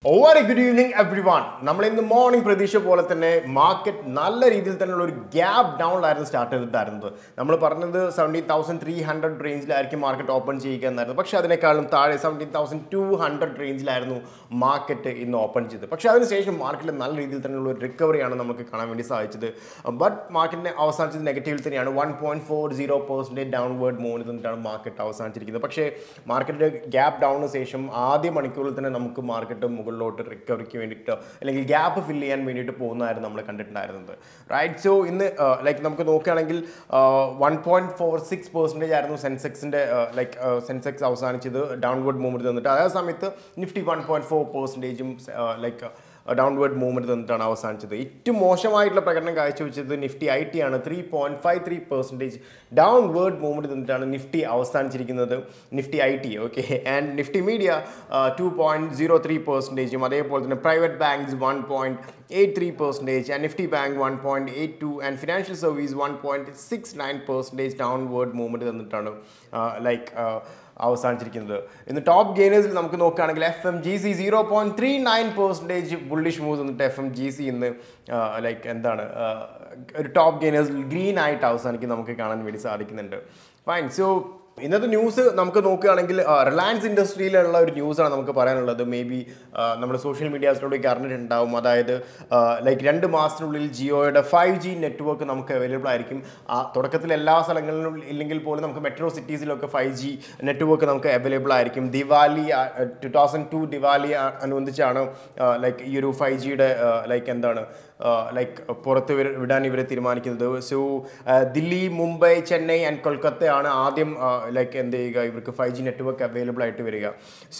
very good evening everyone നമ്മൾ ഇന്ന് morning പ്രതീക്ഷ പോലെ തന്നെ മാർക്കറ്റ് നല്ല രീതിയിൽ തന്നെയുള്ള ഒരു ഗ്യാപ്പ് ഡൗണിലായിരുന്നു സ്റ്റാർട്ട് ചെയ്തിട്ടായിരുന്നത് നമ്മൾ പറഞ്ഞത് സെവൻറ്റീൻ തൗസൻഡ് ത്രീ ഹൺഡ്രഡ് റേഞ്ചിലായിരിക്കും മാർക്കറ്റ് ഓപ്പൺ ചെയ്യുക എന്നായിരുന്നു പക്ഷേ അതിനേക്കാളും താഴെ സെവൻറ്റീൻ തൗസൻഡ് ടു ഹൺഡ്രഡ് റേഞ്ചിലായിരുന്നു മാർക്കറ്റ് ഇന്ന് ഓപ്പൺ ചെയ്തത് പക്ഷേ അതിനുശേഷം മാർക്കറ്റിൽ നല്ല രീതിയിൽ തന്നെയുള്ള ഒരു റിക്കവറിയാണ് നമുക്ക് കാണാൻ വേണ്ടി സാധിച്ചത് ബട്ട് മാർക്കറ്റിനെ അവസാനിച്ചത് നെഗറ്റീവിൽ തന്നെയാണ് one point four zero percentage downward മൂവിൽ നിന്നിട്ടാണ് മാർക്കറ്റ് അവസാനിച്ചിരിക്കുന്നത് പക്ഷേ മാർക്കറ്റിൻ്റെ ഗ്യാപ്പ് ഡൗണിന് ശേഷം ആദ്യ മണിക്കൂറിൽ തന്നെ നമുക്ക് മാർക്കറ്റ് മുകളിലോട്ട് റിക്കവറിക്ക് വേണ്ടിയിട്ട് അല്ലെങ്കിൽ ഗ്യാപ്പ് ഫില്ല് ചെയ്യാൻ വേണ്ടിയിട്ട് പോകുന്നതായിരുന്നു നമ്മൾ കണ്ടിട്ടുണ്ടായിരുന്നത് റൈറ്റ് സോ ഇന്ന് ലൈക്ക് നമുക്ക് നോക്കുകയാണെങ്കിൽ one point four six percentage ആയിരുന്നു സെൻസെക്സിൻ്റെ ലൈക്ക് സെൻസെക്സ് അവസാനിച്ചത് ഡൗൺവേർഡ് മൂവ്മെൻറ്റ് തന്നിട്ട് അതേ സമയത്ത് നിഫ്റ്റി വൺ പോയിന്റ് ഫോർ പെർസെൻറ്റേജും ലൈക്ക് ഡൗൺവേർഡ് മൂവ്മെൻറ്റ് തന്നിട്ടാണ് അവസാനിച്ചത് ഏറ്റവും മോശമായിട്ടുള്ള പ്രകടനം കാഴ്ചവെച്ചത് നിഫ്റ്റി ഐ ടി ആണ് three point five three percentage downward movement തന്നിട്ടാണ് നിഫ്റ്റി അവസാനിച്ചിരിക്കുന്നത് Nifty I T okay and Nifty media two point zero three പെർസെൻറ്റേജും അതേപോലെ തന്നെ private banks one point eight three percentage and Nifty bank one point eight two and financial service one point six nine percentage downward movement തന്നിട്ടാണ് like അവസാനിച്ചിരിക്കുന്നത് ഇന്ന് top ഗെയിനേഴ്സിൽ നമുക്ക് നോക്കുകയാണെങ്കിൽ F M C G zero point three nine percentage bullish move തന്നിട്ട് F M C G ഇന്ന് like എന്താണ് ആ, ഒരു ടോപ്പ് ഗെയിനേഴ്സിൽ ഗ്രീൻ ആയിട്ട് അവസാനിക്കും നമുക്ക് കാണാൻ വേണ്ടി സാധിക്കുന്നുണ്ട് ഫൈൻ സോ ഇന്നത്തെ ന്യൂസ് നമുക്ക് നോക്കുകയാണെങ്കിൽ റിലയൻസ് ഇൻഡസ്ട്രിയിലുള്ള ഒരു ന്യൂസാണ് നമുക്ക് പറയാനുള്ളത് മേ ബി നമ്മുടെ സോഷ്യൽ മീഡിയാസിലൂടെ അറിഞ്ഞിട്ടുണ്ടാവും അതായത് ലൈക്ക് രണ്ട് മാസത്തിനുള്ളിൽ ജിയോയുടെ ഫൈവ് ജി നെറ്റ്വർക്ക് നമുക്ക് അവൈലബിൾ ആയിരിക്കും ആ തുടക്കത്തിൽ എല്ലാ സ്ഥലങ്ങളിലും ഇല്ലെങ്കിൽ പോലും നമുക്ക് മെട്രോ സിറ്റീസിലൊക്കെ ഫൈവ് ജി നെറ്റ്വർക്ക് നമുക്ക് അവൈലബിൾ ആയിരിക്കും Diwali two thousand two Diwali ആ- അനുബന്ധിച്ചാണ് ലൈക്ക് ഈ ഒരു ഫൈവ് ജിയുടെ ലൈക്ക് എന്താണ് ലൈക്ക് പുറത്ത് വര- വിടാൻ ഇവർ തീരുമാനിക്കുന്നത് സോ ദില്ലി മുംബൈ ചെന്നൈ ആൻഡ് കൊൽക്കത്തയാണ് ആദ്യം ലൈക്ക് എന്ത് ചെയ്യുക ഇവർക്ക് ഫൈവ് ജി നെറ്റ്വർക്ക് അവൈലബിൾ ആയിട്ട് വരിക സോ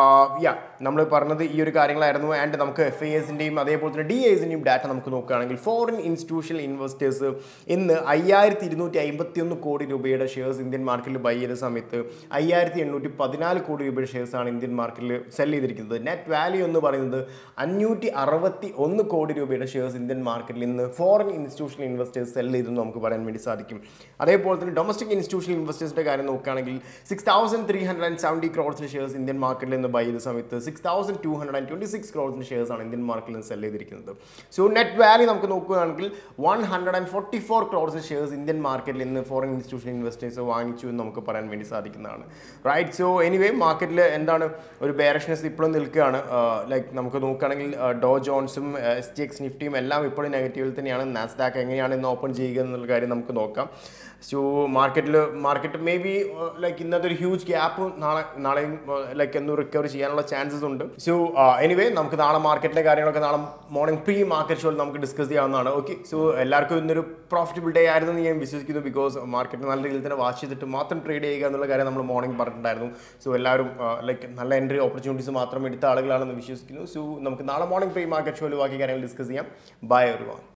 യാ നമ്മൾ പറഞ്ഞത് ഈ ഒരു കാര്യങ്ങളായിരുന്നു ആൻഡ് നമുക്ക് എഫ് ഐ എസിൻ്റെയും അതേപോലെ തന്നെ ഡി എസിൻ്റെയും ഡാറ്റ നമുക്ക് നോക്കുകയാണെങ്കിൽ ഫോറിൻ ഇൻസ്റ്റിറ്റ്യൂഷണൽ ഇൻവെസ്റ്റേഴ്സ് ഇന്ന് അയ്യായിരത്തി ഇരുന്നൂറ്റി അമ്പത്തി ഒന്ന് കോടി രൂപയുടെ ഷെയർസ് ഇന്ത്യൻ മാർക്കറ്റിൽ ബൈ ചെയ്ത സമയത്ത് അയ്യായിരത്തി എണ്ണൂറ്റി പതിനാല് കോടി രൂപയുടെ ഷെയർസാണ് ഇന്ത്യൻ മാർക്കറ്റിൽ സെൽ ചെയ്തിരിക്കുന്നത് നെറ്റ് വാല്യൂ എന്ന് പറയുന്നത് അഞ്ഞൂറ്റി അറുപത്തി ഒന്ന് കോടി രൂപയുടെ ഷെയർസ് ഇന്ത്യൻ മാർക്കറ്റിൽ ഇന്ന് ഫോറിൻ ഇൻസ്റ്റിറ്റ്യൂഷണൽ ഇൻവെസ്റ്റേഴ്സ് സെൽ ചെയ്തെന്ന് നമുക്ക് പറയാൻ വേണ്ടി സാധിക്കും അതേപോലെ തന്നെ ഡൊമസ്റ്റിക് ഇൻസ്റ്റിറ്റ്യൂഷണൽ ഇൻവെസ്റ്റേഴ്സിന്റെ കാര്യം നോക്കുകയാണെങ്കിൽ six thousand three hundred and seventy ക്രോഡ്സിന് ഷെയർസ് ഇന്ത്യൻ മാർക്കറ്റിൽ നിന്ന് ബൈ ചെയ്ത സമയത്ത് six thousand two hundred and twenty six ക്രോഡ്സിന് ഷെയർസ് ആണ് ഇന്ത്യൻ മാർക്കറ്റിൽ നിന്ന് സെൽ ചെയ്തിരിക്കുന്നത് സോ നെറ്റ് വാല്യൂ നമുക്ക് നോക്കുകയാണെങ്കിൽ one hundred and forty four ക്രോഡ്സിന് ഷെയർസ് ഇന്ത്യൻ മാർക്കറ്റിൽ നിന്ന് ഫോറിൻ ഇൻസ്റ്റിറ്റ്യൂഷണൽ ഇൻവെസ്റ്റേഴ്സ് വാങ്ങിച്ചു എന്ന് നമുക്ക് പറയാൻ വേണ്ടി സാധിക്കുന്നതാണ് റൈറ്റ് സോ എനിവേ മാർക്കറ്റിൽ എന്താണ് ഒരു ബേറഷ്നെസ് ഇപ്പോഴും നിൽക്കുകയാണ് ലൈക്ക് നമുക്ക് നോക്കുകയാണെങ്കിൽ ഡോ ജോൺസും എസ് ടി എക്സ് നിഫ്റ്റിയും എല്ലാം ഇപ്പോഴും നെഗറ്റീവിൽ തന്നെയാണ് നാസ്ഡാക്ക് എങ്ങനെയാണ് ഇന്ന് ഓപ്പൺ ചെയ്യുക എന്നുള്ള കാര്യം നമുക്ക് നോക്കാം സോ മാർക്കറ്റിൽ മാർക്കറ്റ് മേ ബി ലൈക്ക് ഇന്നത്തെ ഒരു ഹ്യൂജ് ഗ്യാപ്പ് നാളെ നാളെയും ലൈക്ക് എന്ന് റിക്കവർ ചെയ്യാനുള്ള ചാൻസസ് ഉണ്ട് സോ എനിവേ നമുക്ക് നാളെ മാർക്കറ്റിലെ കാര്യങ്ങളൊക്കെ നാളെ മോർണിംഗ് പ്രീ മാർക്കറ്റ് ഷോയിൽ നമുക്ക് ഡിസ്കസ് ചെയ്യാവുന്നതാണ് ഓക്കെ സോ എല്ലാവർക്കും ഇന്നൊരു പ്രോഫിറ്റബിൾ ഡേ ആയിരുന്നു എന്ന് ഞാൻ വിശ്വസിക്കുന്നു ബിക്കോസ് മാർക്കറ്റ് നല്ല രീതിയിൽ തന്നെ വാച്ച് ചെയ്തിട്ട് മാത്രം ട്രേഡ് ചെയ്യുക എന്നുള്ള കാര്യം നമ്മൾ മോർണിംഗ് പറഞ്ഞിട്ടുണ്ടായിരുന്നു സോ എല്ലാവരും ലൈക്ക് നല്ല എൻട്രി ഓപ്പർച്യൂണിറ്റീസ് മാത്രം എടുത്ത ആളുകളാണെന്ന് വിശ്വസിക്കുന്നു സോ നമുക്ക് നാളെ മോർണിംഗ് പ്രീ മാർക്കറ്റ് ഷോയിൽ ബാക്കി കാര്യങ്ങൾ ഡിസ്കസ് ചെയ്യാം ബൈ എവറി